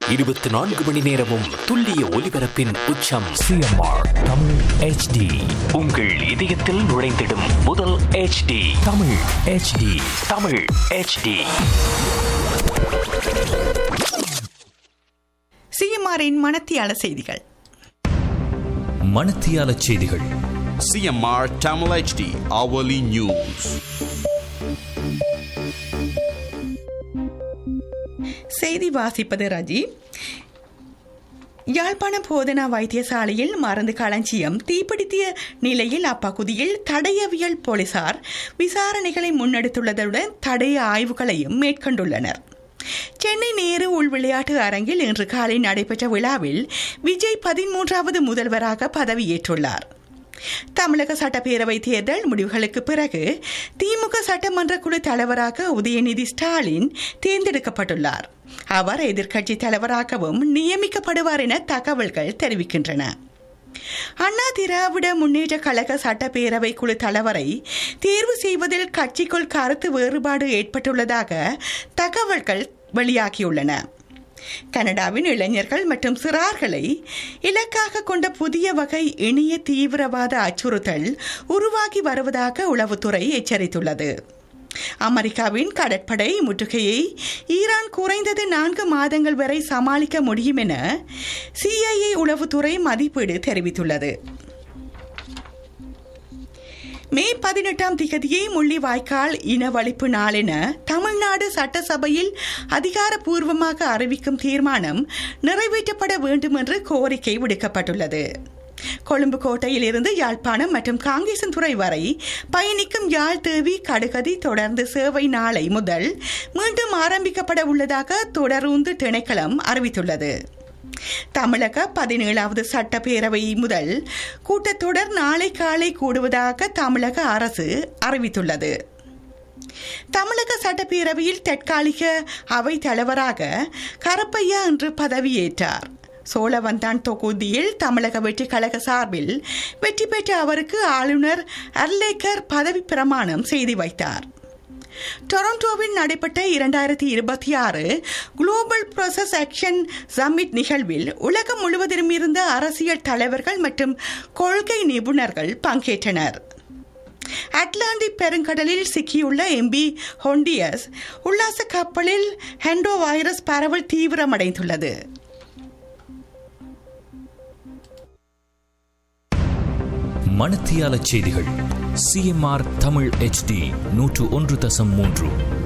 இருபத்தி நான்கு மணி நேரமும் துல்லிய ஒலிபரப்பின் உச்சம் சிஎம்ஆர் தமிழ் ஹெச்டி உங்கள் இதயத்தில் நுழைந்திடும் முதல் HD Tamil HD Tamil HD சிஎம்ஆரின் மனத்தியால செய்திகள் மணத்தியால செய்திகள் CMR Tamil HD hourly news. செய்தி வாசிப்பது ரஜி யாழ்ப்பாணம் போதனா வைத்தியசாலையில் மருந்து களஞ்சியம் தீப்பிடித்திய நிலையில் அப்பகுதியில் தடயவியல் போலீசார் விசாரணைகளை முன்னெடுத்துள்ளதுடன் தடய ஆய்வுகளையும் மேற்கொண்டுள்ளனர் சென்னை நேரு உள் விளையாட்டு அரங்கில் இன்று காலை நடைபெற்ற விழாவில் விஜய் பதிமூன்றாவது முதல்வராக பதவியேற்றுள்ளார் தமிழக சட்டப்பேரவை தேர்தல் முடிவுகளுக்கு பிறகு திமுக சட்டமன்ற குழு தலைவராக உதயநிதி ஸ்டாலின் தேர்ந்தெடுக்கப்பட்டுள்ளார் அவர் எதிர்க்கட்சி தலைவராகவும் நியமிக்கப்படுவார் என தகவல்கள் தெரிவிக்கின்றன அண்ணா திராவிட முன்னேற்ற கழக சட்டப்பேரவை குழு தலைவரை தேர்வு செய்வதில் கட்சிக்குள் கருத்து வேறுபாடு ஏற்பட்டுள்ளதாக தகவல்கள் வெளியாகியுள்ளன கனடாவின் இளைஞர்கள் மற்றும் சிறார்களை இலக்காக கொண்ட புதிய வகை இணைய தீவிரவாத அச்சுறுத்தல் உருவாகி வருவதாக உளவுத்துறை எச்சரித்துள்ளது அமெரிக்காவின் கடற்படை முற்றுகையை ஈரான் குறைந்தது நான்கு மாதங்கள் வரை சமாளிக்க முடியும் என சிஐஏ உளவுத்துறை மதிப்பீடு தெரிவித்துள்ளது மே பதினெட்டாம் திகதியை முள்ளிவாய்க்கால் இனவழிப்பு நாளென தமிழ்நாடு சட்டசபையில் அதிகாரப்பூர்வமாக அறிவிக்கும் தீர்மானம் நிறைவேற்றப்பட வேண்டும் என்று கோரிக்கை விடுக்கப்பட்டுள்ளது கொழும்பு கோட்டையில் இருந்து யாழ்ப்பாணம் மற்றும் காங்கேசன்துறை வரை பயணிக்கும் யாழ் தேவி கடுகதி தொடர்ந்து சேவை நாளை முதல் மீண்டும் ஆரம்பிக்கப்பட உள்ளதாக தொடருந்து திணைக்களம் அறிவித்துள்ளது தமிழக பதினேழாவது சட்டப்பேரவை முதல் கூட்டத்தொடர் நாளை காலை கூடுவதாக தமிழக அரசு அறிவித்துள்ளது தமிழக சட்டப்பேரவையில் தற்காலிக அவை தலைவராக கருப்பையா இன்று பதவியேற்றார் சோழவந்தான் தொகுதியில் தமிழக வெற்றி கழக சார்பில் வெற்றி பெற்ற அவருக்கு ஆளுநர் அர்லேக்கர் பதவி பிரமாணம் செய்து வைத்தார் டொரண்டோவில் நடைபெற்ற இரண்டாயிரத்தி இருபத்தி ஆறு குளோபல் ப்ராசஸ் ஆக்ஷன் சம்மிட் நிகழ்வில் உலகம் முழுவதிலும் இருந்த அரசியல் தலைவர்கள் மற்றும் கொள்கை நிபுணர்கள் பங்கேற்றனர் அட்லாண்டிக் பெருங்கடலில் சிக்கியுள்ள எம்பி ஹொண்டியஸ் உல்லாச கப்பலில் ஹெண்டோ வைரஸ் பரவல் தீவிரமடைந்துள்ளது மணத்தியால செய்திகள் சிஎம்ஆர் தமிழ் ஹெச்டி நூற்று ஒன்று தசம் மூன்று